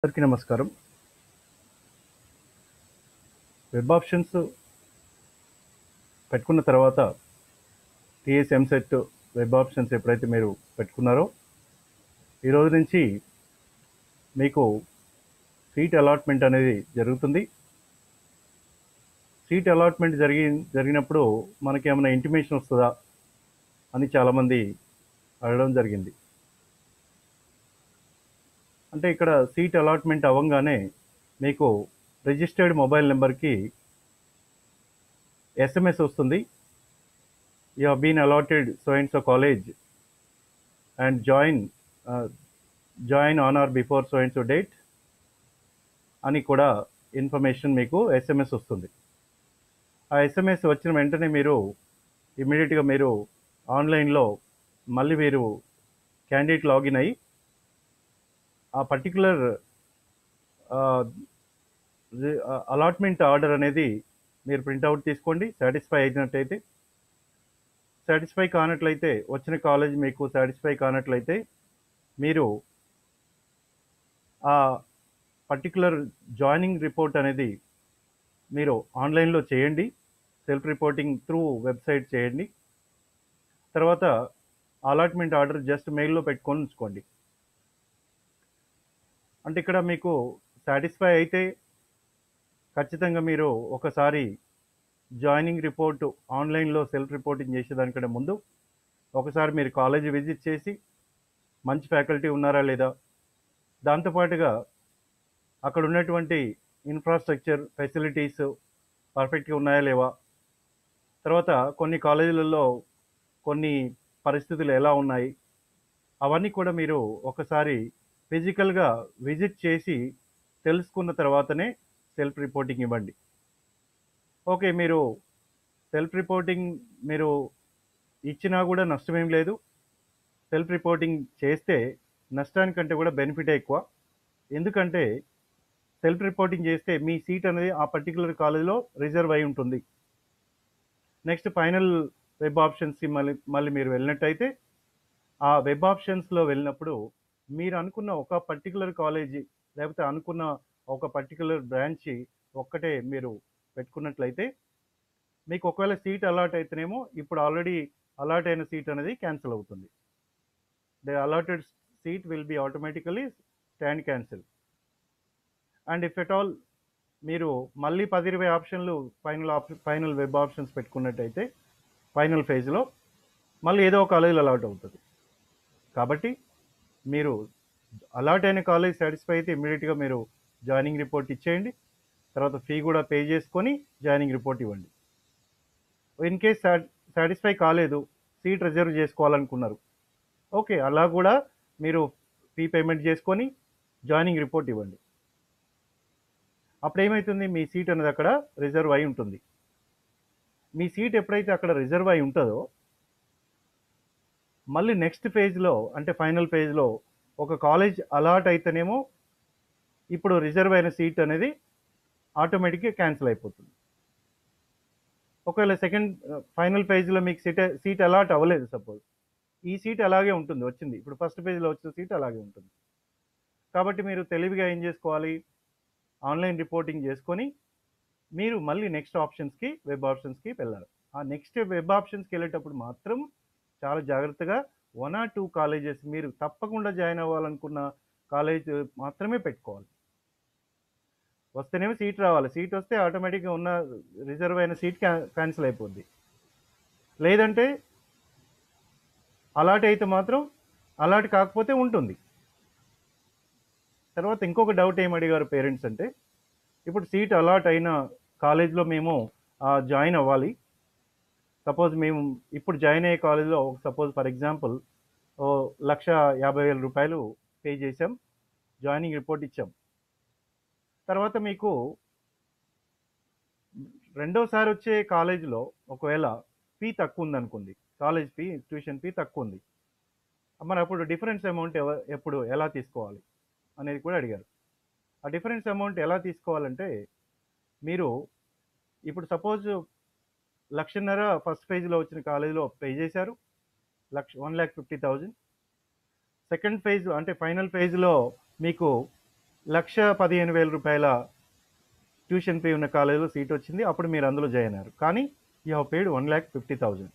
అందరికీ నమస్కారం web options పెట్టుకున్న తర్వాత టీఎస్ ఎంసెట్ వెబ్ ఆప్షన్స్ ఎప్పుడైతే మీరు పెట్టుకున్నారో ఈ రోజు నుంచి మీకు సీట్ అలాట్మెంట్ అనేది జరుగుతుంది సీట్ అలాట్మెంట్ జరిగి జరిగినప్పుడు మనకి ఏమైనా ఇంటిమేషన్ వస్తుందా అని చాలామంది అడగడం జరిగింది అంటే ఇక్కడ సీట్ అలాట్మెంట్ అవ్వగానే మీకు రిజిస్టర్డ్ మొబైల్ నెంబర్కి ఎస్ఎంఎస్ వస్తుంది you been allotted so and so college and join join on or before so and so date అని కూడా ఇన్ఫర్మేషన్ మీకు ఎస్ఎంఎస్ వస్తుంది ఆ ఎస్ఎంఎస్ వచ్చిన వెంటనే మీరు ఇమీడియట్గా మీరు ఆన్లైన్లో మళ్ళీ మీరు క్యాండిడేట్ లాగిన్ అయ్యి ఆ పర్టికులర్ అలాట్మెంట్ ఆర్డర్ అనేది మీరు ప్రింట్అవుట్ తీసుకోండి సాటిస్ఫై అయినట్టయితే సాటిస్ఫై కానట్లయితే వచ్చిన కాలేజ్ మీకు సాటిస్ఫై కానట్లయితే మీరు ఆ పర్టికులర్ జాయినింగ్ రిపోర్ట్ అనేది మీరు ఆన్లైన్లో చేయండి సెల్ఫ్ రిపోర్టింగ్ త్రూ వెబ్సైట్ చేయండి తర్వాత అలాట్మెంట్ ఆర్డర్ జస్ట్ మెయిల్లో పెట్టుకొని ఉంచుకోండి అంటే ఇక్కడ మీకు సాటిస్ఫై అయితే ఖచ్చితంగా మీరు ఒకసారి జాయినింగ్ రిపోర్ట్ ఆన్లైన్లో సెల్ఫ్ రిపోర్టింగ్ చేసేదానికంటే ముందు ఒకసారి మీరు కాలేజీ విజిట్ చేసి మంచి ఫ్యాకల్టీ ఉన్నారా లేదా దాంతోపాటుగా అక్కడ ఉన్నటువంటి ఇన్ఫ్రాస్ట్రక్చర్ ఫెసిలిటీస్ పర్ఫెక్ట్గా ఉన్నాయా లేవా తర్వాత కొన్ని కాలేజీలలో కొన్ని పరిస్థితులు ఎలా ఉన్నాయి అవన్నీ కూడా మీరు ఒకసారి ఫిజికల్గా విజిట్ చేసి తెలుసుకున్న తర్వాతనే సెల్ఫ్ రిపోర్టింగ్ ఇవ్వండి ఓకే మీరు సెల్ఫ్ రిపోర్టింగ్ మీరు ఇచ్చినా కూడా నష్టమేం లేదు సెల్ఫ్ రిపోర్టింగ్ చేస్తే నష్టానికంటే కూడా బెనిఫిట్ ఎక్కువ ఎందుకంటే సెల్ఫ్ రిపోర్టింగ్ చేస్తే మీ సీట్ అనేది ఆ పర్టికులర్ కాలేజీలో రిజర్వ్ అయి ఉంటుంది నెక్స్ట్ ఫైనల్ వెబ్ ఆప్షన్స్కి మళ్ళీ మళ్ళీ మీరు వెళ్ళినట్టయితే ఆ వెబ్ ఆప్షన్స్లో వెళ్ళినప్పుడు మీరు అనుకున్న ఒక పర్టికులర్ కాలేజీ లేకపోతే అనుకున్న ఒక పర్టికులర్ బ్రాంచ్ ఒక్కటే మీరు పెట్టుకున్నట్లయితే మీకు ఒకవేళ సీట్ అలాట్ అయితేనేమో ఇప్పుడు ఆల్రెడీ అలాట్ అయిన సీట్ అనేది క్యాన్సిల్ అవుతుంది the allotted seat will be automatically stand cancel and if at all మీరు మళ్ళీ పది ఇరవై ఆప్షన్లు final option final web options పెట్టుకున్నట్టయితే ఫైనల్ ఫేజ్లో మళ్ళీ ఏదో ఒక కాలేజీలో అలాట్ అవుతుంది కాబట్టి మీరు అలాట్ అయిన కాలేజ్ సాటిస్ఫై అయితే ఇమ్మీడియట్గా మీరు జాయినింగ్ రిపోర్ట్ ఇచ్చేయండి తర్వాత ఫీ కూడా పే చేసుకొని జాయినింగ్ రిపోర్ట్ ఇవ్వండి ఇన్ కేస్ సాటిస్ఫై కాలేదు సీట్ రిజర్వ్ చేసుకోవాలనుకున్నారు ఓకే అలా కూడా మీరు ఫీ పేమెంట్ చేసుకొని జాయినింగ్ రిపోర్ట్ ఇవ్వండి అప్పుడు ఏమవుతుంది మీ సీట్ అనేది అక్కడ రిజర్వ్ అయి ఉంటుంది మీ సీట్ ఎప్పుడైతే అక్కడ రిజర్వ్ అయి ఉంటుందో మళ్ళీ నెక్స్ట్ ఫేజ్లో అంటే ఫైనల్ ఫేజ్లో ఒక కాలేజ్ అలాట్ అయితేనేమో ఇప్పుడు రిజర్వ్ అయిన సీట్ అనేది ఆటోమేటిక్గా క్యాన్సిల్ అయిపోతుంది ఒకవేళ సెకండ్ ఫైనల్ పేజ్లో మీకు సీట్ సీట్ అలాట్ అవ్వలేదు సపోజ్ ఈ సీట్ అలాగే ఉంటుంది వచ్చింది ఇప్పుడు ఫస్ట్ పేజ్లో వచ్చిన సీట్ అలాగే ఉంటుంది కాబట్టి మీరు తెలివిగా ఏం చేసుకోవాలి ఆన్లైన్ రిపోర్టింగ్ చేసుకొని మీరు మళ్ళీ నెక్స్ట్ ఆప్షన్స్కి వెబ్ ఆప్షన్స్కి వెళ్ళాలి ఆ నెక్స్ట్ వెబ్ ఆప్షన్స్కి వెళ్ళేటప్పుడు మాత్రం చాలా జాగ్రత్తగా వన్ ఆర్ టూ కాలేజెస్ మీరు తప్పకుండా జాయిన్ అవ్వాలనుకున్న కాలేజ్ మాత్రమే పెట్టుకోవాలి వస్తేనేమో సీట్ రావాలి సీట్ వస్తే ఆటోమేటిక్గా ఉన్న రిజర్వ్ అయిన సీట్ క్యాన్సిల్ అయిపోద్ది లేదంటే అలాట్ అయితే మాత్రం అలాట్ కాకపోతే ఉంటుంది తర్వాత ఇంకొక డౌట్ ఏం అడిగారు పేరెంట్స్ అంటే ఇప్పుడు సీట్ అలాట్ అయిన కాలేజ్లో మేము జాయిన్ అవ్వాలి సపోజ్ మేము ఇప్పుడు జాయిన్ అయ్యే కాలేజ్లో సపోజ్ ఫర్ ఎగ్జాంపుల్ ఓ లక్ష యాభై వేల రూపాయలు పే చేసాం జాయినింగ్ రిపోర్ట్ ఇచ్చాం తర్వాత మీకు రెండోసారి వచ్చే కాలేజీలో ఒకవేళ ఫీ తక్కువ ఉంది అనుకుంది కాలేజ్ ఫీ ట్యూషన్ ఫీ తక్కువ ఉంది మరి అప్పుడు డిఫరెన్స్ అమౌంట్ ఎవ ఎప్పుడు ఎలా తీసుకోవాలి అనేది కూడా అడిగారు ఆ డిఫరెన్స్ అమౌంట్ ఎలా తీసుకోవాలంటే మీరు ఇప్పుడు సపోజ్ లక్షన్నర ఫస్ట్ ఫేజ్లో వచ్చిన కాలేజీలో పే చేశారు లక్ష one lakh fifty thousand second phase అంటే ఫైనల్ ఫేజ్లో మీకు లక్ష పదిహేను వేల రూపాయల ట్యూషన్ ఫీ ఉన్న కాలేజీలో సీట్ వచ్చింది అప్పుడు మీరు అందులో జాయిన్ అయ్యారు కానీ you have paid one lakh fifty thousand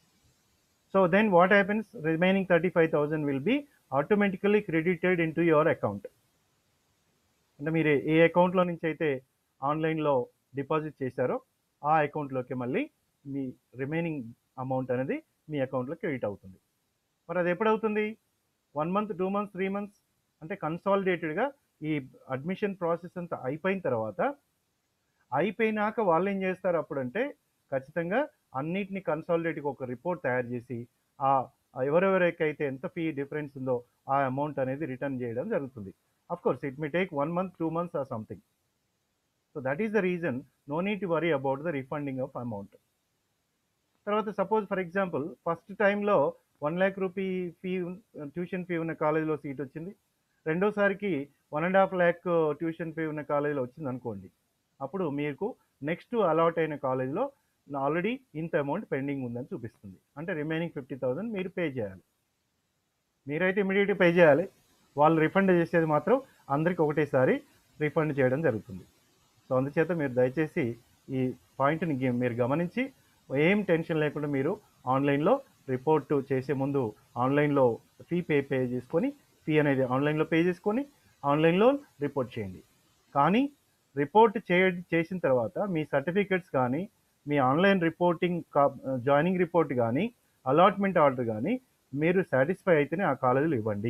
so then what happens remaining thirty five thousand will be automatically credited in to your account అంటే మీరు ఏ అకౌంట్లో నుంచి అయితే ఆన్లైన్లో డిపాజిట్ చేశారో ఆ అకౌంట్లోకి మళ్ళీ మీ రిమైనింగ్ అమౌంట్ అనేది మీ అకౌంట్లో క్రెడిట్ అవుతుంది మరి అది ఎప్పుడు అవుతుంది one month two months three months అంటే కన్సాలిడేటెడ్గా ఈ అడ్మిషన్ ప్రాసెస్ అంతా అయిపోయిన తర్వాత అయిపోయినాక వాళ్ళు ఏం చేస్తారు అప్పుడంటే ఖచ్చితంగా అన్నిటిని కన్సాలిడేట్గా ఒక రిపోర్ట్ తయారు చేసి ఆ ఎవరెవరికైతే ఎంత ఫీ డిఫరెన్స్ ఉందో ఆ అమౌంట్ అనేది రిటర్న్ చేయడం జరుగుతుంది of course it may take one month two months or something so that is the reason no need to worry about the refunding of amount తర్వాత సపోజ్ ఫర్ ఎగ్జాంపుల్ ఫస్ట్ టైంలో one lakh rupee fee tuition fee ఉన్న కాలేజీలో seat వచ్చింది రెండోసారికి one and half lakh tuition fee ఉన్న కాలేజీలో వచ్చింది అనుకోండి అప్పుడు మీకు నెక్స్ట్ అలాట్ అయిన కాలేజీలో ఆల్రెడీ ఇంత అమౌంట్ పెండింగ్ ఉందని చూపిస్తుంది అంటే రిమైనింగ్ ఫిఫ్టీ థౌసండ్ మీరు పే చేయాలి మీరైతే ఇమీడియట్గా పే చేయాలి వాళ్ళు రిఫండ్ చేసేది మాత్రం అందరికి ఒకటేసారి రిఫండ్ చేయడం జరుగుతుంది సో అందుచేత మీరు దయచేసి ఈ పాయింట్ని గి- మీరు గమనించి ఏం టెన్షన్ లేకుండా మీరు ఆన్లైన్లో రిపోర్ట్ చేసే ముందు ఆన్లైన్లో ఫీ పే పే చేసుకొని ఫీ అనేది ఆన్లైన్లో పే చేసుకొని ఆన్లైన్లో రిపోర్ట్ చేయండి కానీ రిపోర్ట్ చే చేసిన తర్వాత మీ సర్టిఫికెట్స్ కానీ మీ ఆన్లైన్ రిపోర్టింగ్ జాయినింగ్ రిపోర్ట్ కానీ అలాట్మెంట్ ఆర్డర్ కానీ మీరు సాటిస్ఫై అయితేనే ఆ కాలేజీలో ఇవ్వండి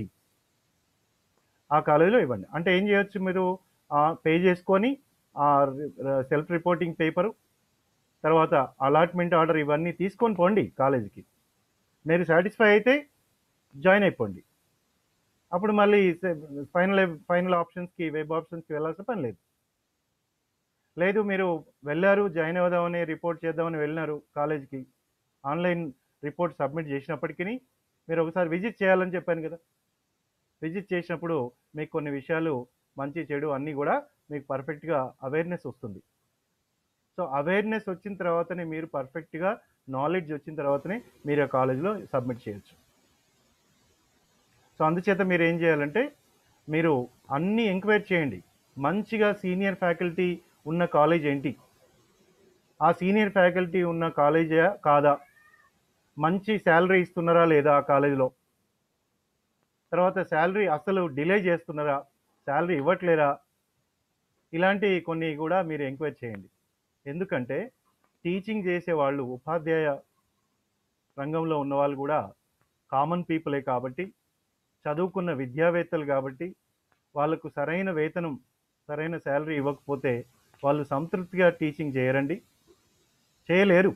ఆ కాలేజీలో ఇవ్వండి అంటే ఏం చేయొచ్చు మీరు పే చేసుకొని ఆ సెల్ఫ్ రిపోర్టింగ్ పేపరు తర్వాత అలాట్మెంట్ ఆర్డర్ ఇవన్నీ తీసుకొని పోండి కాలేజీకి మీరు సాటిస్ఫై అయితే జాయిన్ అయిపోండి అప్పుడు మళ్ళీ ఫైనల్ ఫైనల్ ఆప్షన్స్కి వెబ్ ఆప్షన్స్కి వెళ్ళాల్సిన పని లేదు లేదు మీరు వెళ్ళారు జాయిన్ అవుదామని రిపోర్ట్ చేద్దామని వెళ్ళినారు కాలేజీకి ఆన్లైన్ రిపోర్ట్ సబ్మిట్ చేసినప్పటికీ మీరు ఒకసారి విజిట్ చేయాలని చెప్పాను కదా విజిట్ చేసినప్పుడు మీకు కొన్ని విషయాలు మంచి చెడు అన్నీ కూడా మీకు పర్ఫెక్ట్గా అవేర్నెస్ వస్తుంది సో అవేర్నెస్ వచ్చిన తర్వాతనే మీరు పర్ఫెక్ట్గా నాలెడ్జ్ వచ్చిన తర్వాతనే మీరు ఆ కాలేజీలో సబ్మిట్ చేయొచ్చు సో అందుచేత మీరు ఏం చేయాలంటే మీరు అన్ని ఎంక్వైరీ చేయండి మంచిగా సీనియర్ ఫ్యాకల్టీ ఉన్న కాలేజ్ ఏంటి ఆ సీనియర్ ఫ్యాకల్టీ ఉన్న కాలేజా కాదా మంచి శాలరీ ఇస్తున్నారా లేదా ఆ కాలేజీలో తర్వాత శాలరీ అసలు డిలే చేస్తున్నారా శాలరీ ఇవ్వట్లేరా ఇలాంటి కొన్ని కూడా మీరు ఎంక్వైరీ చేయండి ఎందుకంటే టీచింగ్ చేసే వాళ్ళు ఉపాధ్యాయ రంగంలో ఉన్న వాళ్ళు కూడా కామన్ పీపులే కాబట్టి చదువుకున్న విద్యావేత్తలు కాబట్టి వాళ్ళకు సరైన వేతనం సరైన శాలరీ ఇవ్వకపోతే వాళ్ళు సంతృప్తిగా టీచింగ్ చేయరండి చేయలేరు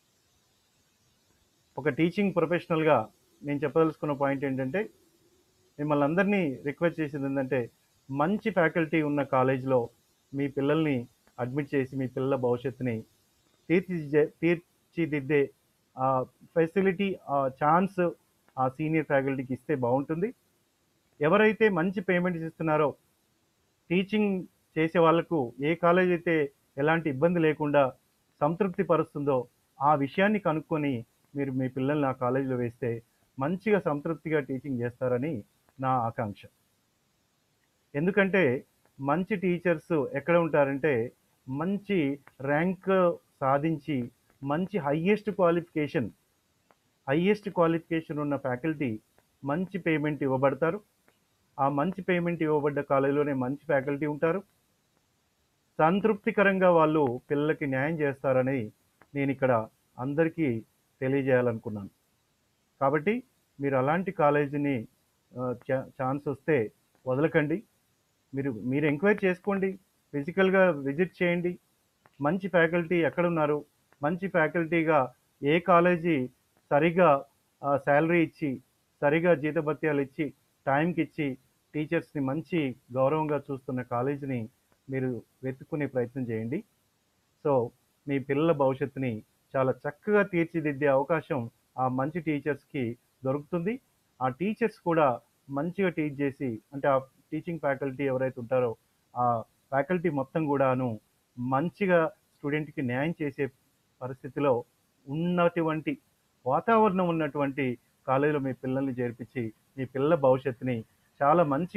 ఒక టీచింగ్ ప్రొఫెషనల్గా నేను చెప్పదలుచుకున్న పాయింట్ ఏంటంటే మిమ్మల్ని అందరినీ రిక్వెస్ట్ చేసేది ఏంటంటే మంచి ఫ్యాకల్టీ ఉన్న కాలేజ్లో మీ పిల్లల్ని అడ్మిట్ చేసి మీ పిల్లల భవిష్యత్తుని తీర్చిదిద్దే తీర్చిదిద్దే ఆ ఫెసిలిటీ ఆ ఛాన్స్ ఆ సీనియర్ ఫ్యాకల్టీకి ఇస్తే బాగుంటుంది ఎవరైతే మంచి పేమెంట్స్ ఇస్తున్నారో టీచింగ్ చేసే వాళ్ళకు ఏ కాలేజ్ అయితే ఎలాంటి ఇబ్బంది లేకుండా సంతృప్తి పరుస్తుందో ఆ విషయాన్ని కనుక్కొని మీరు మీ పిల్లల్ని ఆ కాలేజీలో వేస్తే మంచిగా సంతృప్తిగా టీచింగ్ చేస్తారని నా ఆకాంక్ష ఎందుకంటే మంచి టీచర్స్ ఎక్కడ ఉంటారంటే మంచి ర్యాంక్ సాధించి మంచి హయ్యెస్ట్ క్వాలిఫికేషన్ హయ్యెస్ట్ క్వాలిఫికేషన్ ఉన్న ఫ్యాకల్టీ మంచి పేమెంట్ ఇవ్వబడతారు ఆ మంచి పేమెంట్ ఇవ్వబడ్డ కాలేజీలోనే మంచి ఫ్యాకల్టీ ఉంటారు సంతృప్తికరంగా వాళ్ళు పిల్లలకి న్యాయం చేస్తారని నేను ఇక్కడ అందరికీ తెలియజేయాలనుకున్నాను కాబట్టి మీరు అలాంటి కాలేజీని ఆ, ఛా- ఛాన్స్ వస్తే వదలకండి మీరు మీరు ఎంక్వైరీ చేసుకోండి ఫిజికల్గా విజిట్ చేయండి మంచి ఫ్యాకల్టీ ఎక్కడ ఉన్నారు మంచి ఫ్యాకల్టీగా ఏ కాలేజీ సరిగా శాలరీ ఇచ్చి సరిగా జీతభత్యాలు ఇచ్చి టైంకి ఇచ్చి టీచర్స్ని మంచి గౌరవంగా చూస్తున్న కాలేజీని మీరు వెతుక్కునే ప్రయత్నం చేయండి సో మీ పిల్లల భవిష్యత్తుని చాలా చక్కగా తీర్చిదిద్దే అవకాశం ఆ మంచి టీచర్స్కి దొరుకుతుంది ఆ టీచర్స్ కూడా మంచిగా టీచ్ చేసి అంటే ఆ టీచింగ్ ఫ్యాకల్టీ ఎవరైతే ఉంటారో ఆ ఫ్యాకల్టీ మొత్తం కూడాను మంచిగా స్టూడెంట్కి న్యాయం చేసే పరిస్థితిలో ఉన్నటువంటి వాతావరణం ఉన్నటువంటి కాలేజీలో మీ పిల్లల్ని చేర్పించి మీ పిల్లల భవిష్యత్తుని చాలా మంచిగా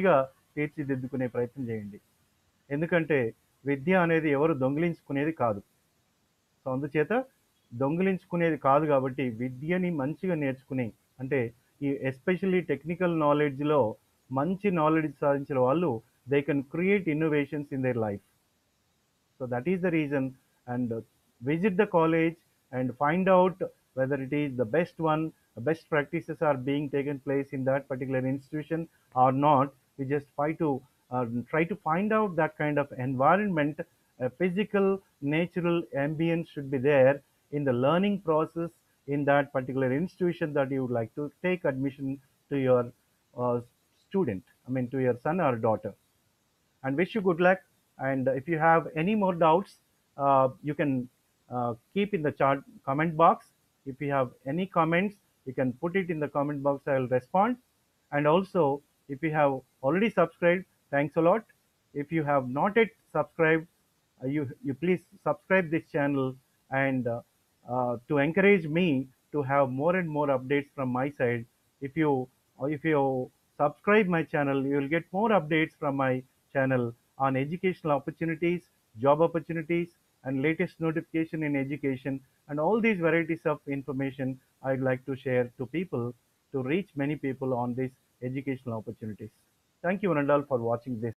తీర్చిదిద్దుకునే ప్రయత్నం చేయండి ఎందుకంటే విద్య అనేది ఎవరు దొంగిలించుకునేది కాదు సో అందుచేత దొంగిలించుకునేది కాదు కాబట్టి విద్యని మంచిగా నేర్చుకుని అంటే ఈ ఎస్పెషల్లీ టెక్నికల్ నాలెడ్జ్లో మంచి నాలెడ్జ్ సాధించిన వాళ్ళు they can create innovations in their life so that is the reason and visit the college and find out whether it is the best one best practices are being taken place in that particular institution or not we just try to uh, try to find out that kind of environment a physical natural ambience should be there in the learning process in that particular institution that you would like to take admission to your uh, student i mean to your son or daughter and wish you good luck. And if you have any more doubts, uh, you can uh, keep in the chat comment box. If you have any comments, you can put it in the comment box. I will respond. And also, if you have already subscribed, thanks a lot. If you have not yet subscribed, uh, you you please subscribe this channel and uh, uh, to encourage me to have more and more updates from my side. If you or if you subscribe my channel, you will get more updates from my channel on educational opportunities, job opportunities, and latest notification in education and all these varieties of information I'd like to share to people to reach many people on these educational opportunities. Thank you, Anandal, for watching this.